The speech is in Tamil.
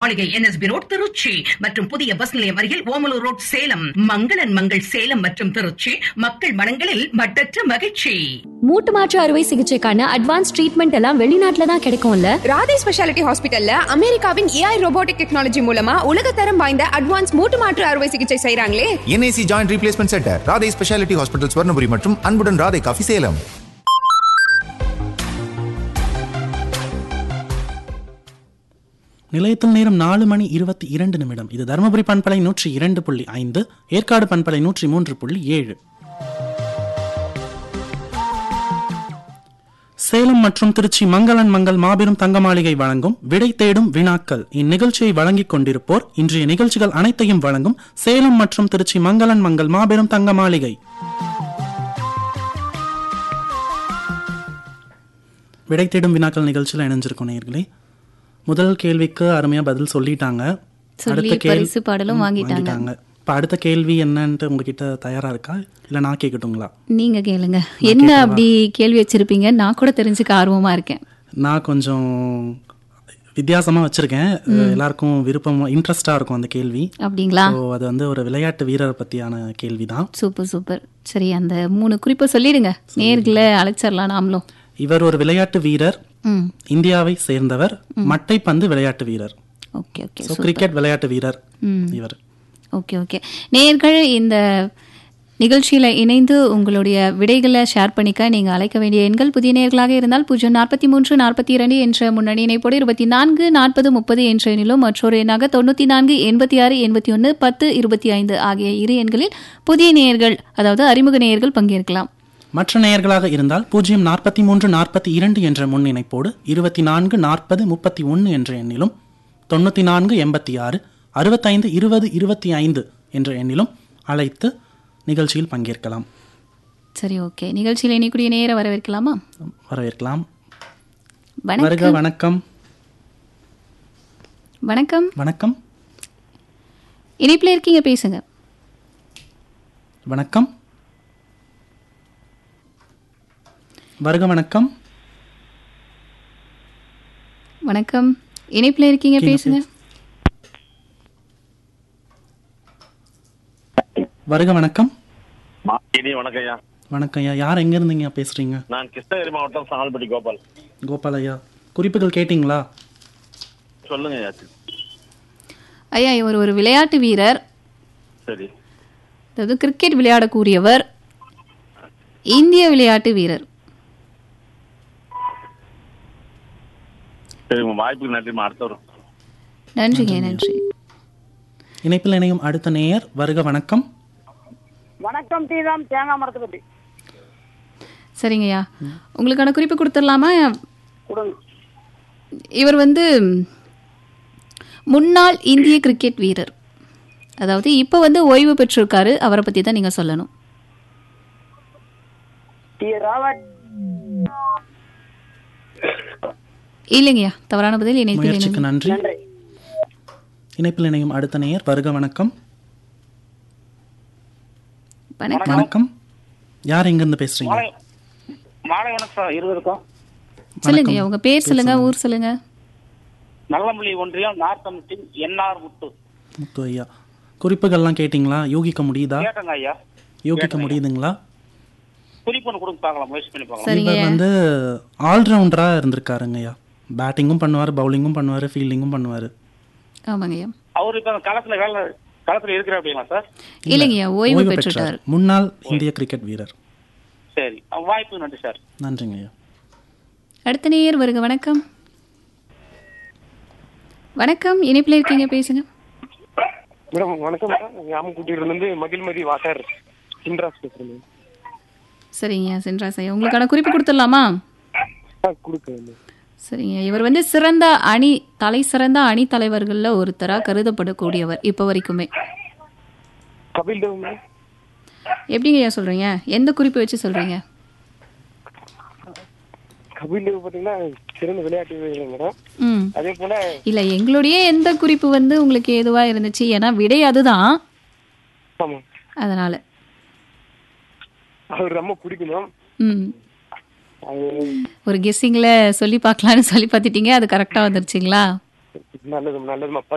மாளிகை என்எஸ்பி ரோட் திருச்சி மற்றும் புதிய பஸ் நிலையம் அருகில் ஓமலூர் ரோட் சேலம் மங்களன் மங்கள் சேலம் மற்றும் திருச்சி மக்கள் மனங்களில் மட்டற்ற மகிழ்ச்சி மூட்டு மாற்று அறுவை சிகிச்சைக்கான அட்வான்ஸ் ட்ரீட்மெண்ட் எல்லாம் வெளிநாட்டுல தான் கிடைக்கும்ல ராதே ஸ்பெஷாலிட்டி ஹாஸ்பிட்டல்ல அமெரிக்காவின் ஏஐ ரோபோட்டிக் டெக்னாலஜி மூலமா உலகத்தரம் வாய்ந்த அட்வான்ஸ் மூட்டு மாற்று அறுவை சிகிச்சை செய்றாங்களே NIC joint replacement centre Radhai speciality hospital Swarnapuri மற்றும் அன்புடன் ராதை காஃபி சேலம் நிலையத்தில் நேரம் நாலு மணி இருபத்தி இரண்டு நிமிடம் இது தருமபுரி பண்பலை நூற்றி இரண்டு புள்ளி ஐந்து ஏற்காடு பண்பலை நூற்றி மூன்று புள்ளி ஏழு சேலம் மற்றும் திருச்சி மங்களன் மங்கள் மாபெரும் தங்க மாளிகை வழங்கும் விடை தேடும் வினாக்கள் இந்நிகழ்ச்சியை வழங்கிக் கொண்டிருப்போர் இன்றைய நிகழ்ச்சிகள் அனைத்தையும் வழங்கும் சேலம் மற்றும் திருச்சி மங்களன் மங்கள் மாபெரும் தங்க மாளிகை விடை தேடும் வினாக்கள் நிகழ்ச்சியில் இணைஞ்சிருக்கோம் நேயர்களே முதல் கேள்விக்கு அருமையா பதில் சொல்லிட்டாங்க சொல்லி பரிசு பாடலும் வாங்கிட்டாங்க. இப்ப அடுத்த கேள்வி என்னன்ட்டு உங்ககிட்ட தயாரா இருக்கா இல்ல நான் கேட்கட்டுங்களா நீங்க கேளுங்க என்ன அப்படி கேள்வி வச்சிருப்பீங்க நான் கூட தெரிஞ்சுக்க ஆர்வமா இருக்கேன் நான் கொஞ்சம் வித்தியாசமா வச்சிருக்கேன் எல்லாருக்கும் விருப்பம் இன்ட்ரெஸ்டா இருக்கும் அந்த கேள்வி அப்படிங்களா ஸோ அது வந்து ஒரு விளையாட்டு வீரர் பத்தியான கேள்விதான் சூப்பர் சூப்பர் சரி அந்த மூணு குறிப்பை சொல்லிடுங்க நேர்களை அழைச்சிடலாம் நாமளும் இவர் ஒரு விளையாட்டு வீரர் ம் இந்தியாவை சேர்ந்தவர் மட்டைப்பந்து விளையாட்டு வீரர் ஓகே ஓகே ஸோ கிரிக்கெட் விளையாட்டு வீரர் இவர் ஓகே ஓகே நேர்கள் இந்த நிகழ்ச்சியில் இணைந்து உங்களுடைய விடைகளை ஷேர் பண்ணிக்க நீங்கள் அழைக்க வேண்டிய எண்கள் புதிய நேர்களாக இருந்தால் பூஜ்ஜியம் நாற்பத்தி மூன்று நாற்பத்தி இரண்டு என்ற முன்னணி இணைப்போடு இருபத்தி நான்கு நாற்பது முப்பது என்ற எண்ணிலும் மற்றொரு எண்ணாக தொண்ணூற்றி நான்கு எண்பத்தி ஆறு எண்பத்தி ஒன்று பத்து இருபத்தி ஐந்து ஆகிய இரு எண்களில் புதிய நேயர்கள் அதாவது அறிமுக நேயர்கள் பங்கேற்கலாம் மற்ற நேயர்களாக இருந்தால் பூஜ்ஜியம் நாற்பத்தி மூன்று நாற்பத்தி இரண்டு என்ற முன் இணைப்போடு இருபத்தி நான்கு நாற்பது முப்பத்தி ஒன்று என்ற எண்ணிலும் தொண்ணூற்றி நான்கு எண்பத்தி ஆறு அறுபத்தைந்து இருபது இருபத்தி ஐந்து என்ற எண்ணிலும் அழைத்து நிகழ்ச்சியில் பங்கேற்கலாம் சரி ஓகே நிகழ்ச்சியில் இணைக்கூடிய நேர வரவேற்கலாமா வரவேற்கலாம் வருக வணக்கம் வணக்கம் வணக்கம் வணக்கம் இணைப்பில் இருக்கீங்க பேசுங்க வணக்கம் வருக வணக்கம் வணக்கம் இணைப்பில் இருக்கீங்க பேசுங்க வருக வணக்கம் இனி வணக்கம் ஐயா வணக்கம் ஐயா யார் எங்க இருந்தீங்க பேசுறீங்க நான் கிருஷ்ணகிரி மாவட்டம் சாங்கல்பட்டி கோபால் கோபால் ஐயா குறிப்புகள் கேட்டிங்களா சொல்லுங்க ஐயா ஐயா இவர் ஒரு விளையாட்டு வீரர் சரி அதாவது கிரிக்கெட் விளையாடக்கூடியவர் இந்திய விளையாட்டு வீரர் சரி உங்க வாய்ப்புக்கு நன்றிமா அடுத்த வரும் நன்றிங்க நன்றி இணைப்பில் இணையும் அடுத்த நேயர் வருக வணக்கம் வணக்கம் ஸ்ரீராம் தேங்காய் மரத்துப்பட்டி சரிங்கய்யா உங்களுக்கான குறிப்பு கொடுத்துடலாமா கொடுங்க இவர் வந்து முன்னாள் இந்திய கிரிக்கெட் வீரர் அதாவது இப்போ வந்து ஓய்வு பெற்றிருக்காரு அவரை பற்றி தான் நீங்கள் சொல்லணும் டி ராவட் இல்லைங்கய்யா தவறான பதில் இணைப்பில் முயற்சிக்கு இணைந்து நன்றி நன்றி இணைப்பில் இணையும் அடுத்த நேயர் வருக வணக்கம் வணக்கம் வணக்கம் யார் எங்கிருந்து பேசுறீங்க மாலை வணக்கம் சார் இருவருக்கும் சொல்லுங்கய்யா உங்க பேர் சொல்லுங்க ஊர் சொல்லுங்க நல்லமல்லி ஒன்றியம் நார்த்தம்பட்டி என்ஆர் முத்து முத்து ஐயா குறிப்புகள்லாம் கேட்டிங்களா யூகிக்க முடியுதா கேட்டங்க ஐயா யூகிக்க முடியுதுங்களா குறிப்பு ஒன்று கொடுங்க பார்க்கலாம் முயற்சி பண்ணி பார்க்கலாம் சரிங்க இவர் வந்து ஆல்ரவுண்டரா இருந்திருக்காருங்க ஐயா பேட்டிங்கும் பண்ணுவார் பவுலிங்கும் பண்ணுவார் ஃபீல்டிங்கும் பண்ணுவார் ஆமாங்கய்யா அவர் இப்போ களத்துல வேலை களத்துல இருக்கிற அப்படிங்களா சார் இல்லைங்கய்யா ஓய்வு ஓய்வு பெற்றுட்டார் பெற்றார் முன்னாள் இந்திய கிரிக்கெட் வீரர் சரி வாய்ப்பு நன்றி சார் நன்றிங்க ஐயா அடுத்த நேயர் வருக வணக்கம் வணக்கம் இணைப்பில் இருக்கீங்க பேசுங்க மேடம் வணக்கம் மேடம் ஆமக்குட்டியிலிருந்து மகிழ்மதி வாசர் சின்ராஸ் பேசுறேன் சரிங்க சென்றாஸ் ஐயா உங்களுக்கான குறிப்பு கொடுத்துடலாமா கொடுக்க சரிங்க இவர் வந்து சிறந்த அணி தலை சிறந்த அணி தலைவர்கள்ல ஒருத்தரா கருதப்படக்கூடியவர் இப்போ வரைக்குமே கபில் தேவ் மேடம் எப்படிங்க ஐயா சொல்றீங்க எந்த குறிப்பு வச்சு சொல்றீங்க கபில் தேவ் பார்த்தீங்கன்னா சிறந்த விளையாட்டு வீரர் மேடம் ம் அதே போல இல்ல எங்களுடைய எந்த குறிப்பு வந்து உங்களுக்கு ஏதுவா இருந்துச்சு ஏன்னா விடை அதுதான் ஆமா அதனால அவர் ரொம்ப பிடிக்கும் மேம் ம் அது ஒரு கெஸ்ஸிங்ல சொல்லி பார்க்கலான்னு சொல்லி பார்த்துட்டீங்க அது கரெக்டா வந்துருச்சுங்களா நல்லது நல்லதுமா